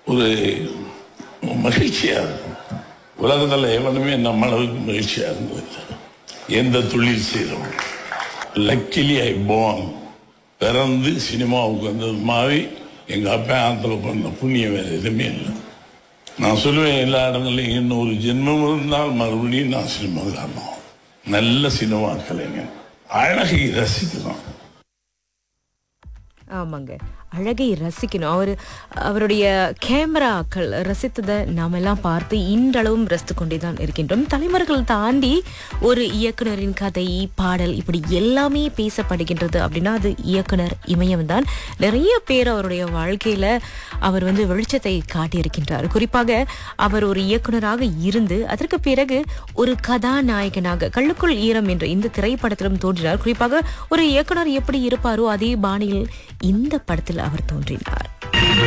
ஒரு மகிழ்ச்சியா இருக்கும் உலகத்தில் எவனுமே நம்ம அளவுக்கு மகிழ்ச்சியா இருந்தது எந்த தொழில் செய்கிறோம் லக்கிலி ஐ போன் பிறந்து சினிமாவுக்கு வந்தது மாதிரி எங்கள் அப்பா ஆத்தில் பண்ண புண்ணியம் வேறு எதுவுமே இல்லை நான் சொல்லுவேன் எல்லா இடங்களையும் இன்னொரு ஜென்மம் இருந்தால் மறுபடியும் நான் சினிமா காரணம் நல்ல சினிமா கலைஞன் அழகை ரசிக்கணும் ஆமாங்க அழகை ரசிக்கணும் அவர் அவருடைய கேமராக்கள் ரசித்ததை நாம் எல்லாம் பார்த்து இன்றளவும் ரசித்து கொண்டே தான் இருக்கின்றோம் தலைமுறைகள் தாண்டி ஒரு இயக்குனரின் கதை பாடல் இப்படி எல்லாமே பேசப்படுகின்றது அப்படின்னா அது இயக்குனர் இமயம் தான் நிறைய பேர் அவருடைய வாழ்க்கையில அவர் வந்து வெளிச்சத்தை காட்டியிருக்கின்றார் குறிப்பாக அவர் ஒரு இயக்குனராக இருந்து அதற்கு பிறகு ஒரு கதாநாயகனாக கள்ளுக்குள் ஈரம் என்ற இந்த திரைப்படத்திலும் தோன்றினார் குறிப்பாக ஒரு இயக்குனர் எப்படி இருப்பாரோ அதே பாணியில் இந்த படத்தில் அவர் தோன்றினார்